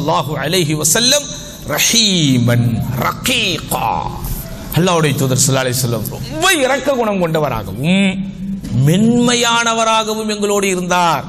ஸல்லல்லாஹு அலைஹி வஸல்லம் ரஹீமன் ரகீகா அல்லாஹ்வுடைய தூதர் ஸல்லல்லாஹு அலைஹி வஸல்லம் ரொம்ப இரக்க குணம் கொண்டவராகவும் மென்மையானவராகவும் எங்களோடு இருந்தார்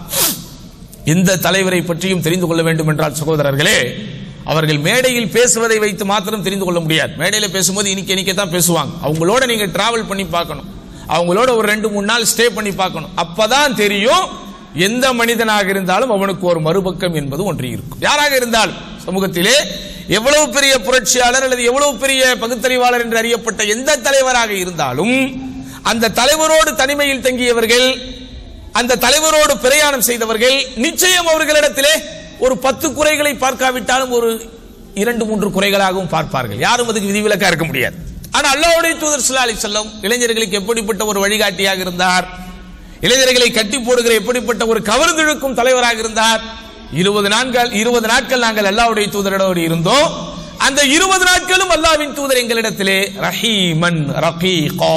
எந்த தலைவரை பற்றியும் தெரிந்து கொள்ள வேண்டும் என்றால் சகோதரர்களே அவர்கள் மேடையில் பேசுவதை வைத்து மாத்திரம் தெரிந்து கொள்ள முடியாது மேடையில் பேசும்போது இனிக்க இனிக்க தான் பேசுவாங்க அவங்களோட நீங்க டிராவல் பண்ணி பார்க்கணும் அவங்களோட ஒரு ரெண்டு மூணு நாள் ஸ்டே பண்ணி பார்க்கணும் அப்பதான் தெரியும் எந்த மனிதனாக இருந்தாலும் அவனுக்கு ஒரு மறுபக்கம் என்பது ஒன்று இருக்கும் யாராக இருந்தாலும் சமூகத்திலே எவ்வளவு பெரிய புரட்சியாளர் அல்லது எவ்வளவு பெரிய பகுத்தறிவாளர் என்று அறியப்பட்ட எந்த தலைவராக இருந்தாலும் அந்த தலைவரோடு தனிமையில் தங்கியவர்கள் அந்த தலைவரோடு பிரயாணம் செய்தவர்கள் நிச்சயம் அவர்களிடத்திலே ஒரு பத்து குறைகளை பார்க்காவிட்டாலும் ஒரு இரண்டு மூன்று குறைகளாகவும் பார்ப்பார்கள் யாரும் அதுக்கு விதிவிலக்கா இருக்க முடியாது ஆனா அல்லாஹ்வுடைய தூதர் ஸல்லல்லாஹு அலைஹி வஸல்லம் இளைஞர்களுக்கு எப்படிப்பட்ட ஒரு வழிகாட்டியாக இருந்தார் இளைஞர்களை கட்டி போடுகிற எப்படிப்பட்ட ஒரு கவர்ந்திழுக்கும் தலைவராக இருந்தார் இருபது நாட்கள் இருபது நாட்கள் நாங்கள் அல்லாஹ்வுடைய தூதரோடு இருந்தோம் அந்த இருபது நாட்களும் அல்லாஹ்வின் தூதர் எங்களிடத்திலே ரஹீமன் ரகீகா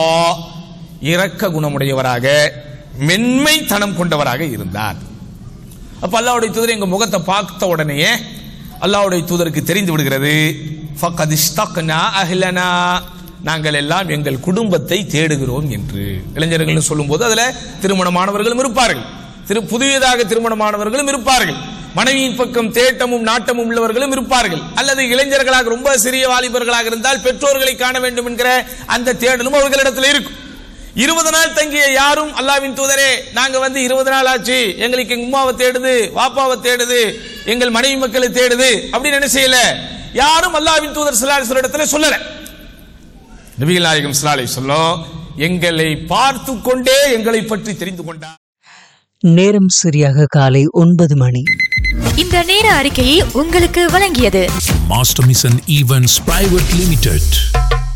இரக்க குணமுடையவராக மென்மை தனம் கொண்டவராக இருந்தார் அப்ப அல்லாஹ்வுடைய தூதர் எங்க முகத்தை பார்த்த உடனேயே அல்லாஹ்வுடைய தூதருக்கு தெரிந்து விடுகிறது ஃபக்கத் இஷ்தக்னா அஹ்லனா நாங்கள் எல்லாம் எங்கள் குடும்பத்தை தேடுகிறோம் என்று இளைஞர்கள் சொல்லும்போது அதுல திருமணமானவர்களும் இருப்பார்கள் திரு புதியதாக திருமணமானவர்களும் இருப்பார்கள் மனைவியின் பக்கம் தேட்டமும் நாட்டமும் உள்ளவர்களும் இருப்பார்கள் அல்லது இளைஞர்களாக ரொம்ப சிறிய வாலிபர்களாக இருந்தால் பெற்றோர்களை காண வேண்டும் என்கிற அந்த தேடலும் அவர்களிடத்தில் இருக்கும் இருபது நாள் தங்கிய யாரும் அல்லாவின் தூதரே நாங்க வந்து இருபது நாள் ஆச்சு எங்களுக்கு எங்க உமாவை தேடுது வாப்பாவை தேடுது எங்கள் மனைவி மக்களை தேடுது அப்படின்னு என்ன செய்யல யாரும் அல்லாவின் தூதர் சிலாலிசர் இடத்துல சொல்லல நபிகள் நாயகம் சிலாலை சொல்லும் எங்களை பார்த்து கொண்டே எங்களை பற்றி தெரிந்து கொண்டார் நேரம் சரியாக காலை ஒன்பது மணி இந்த நேர அறிக்கையை உங்களுக்கு வழங்கியது Master Mission Events Private Limited.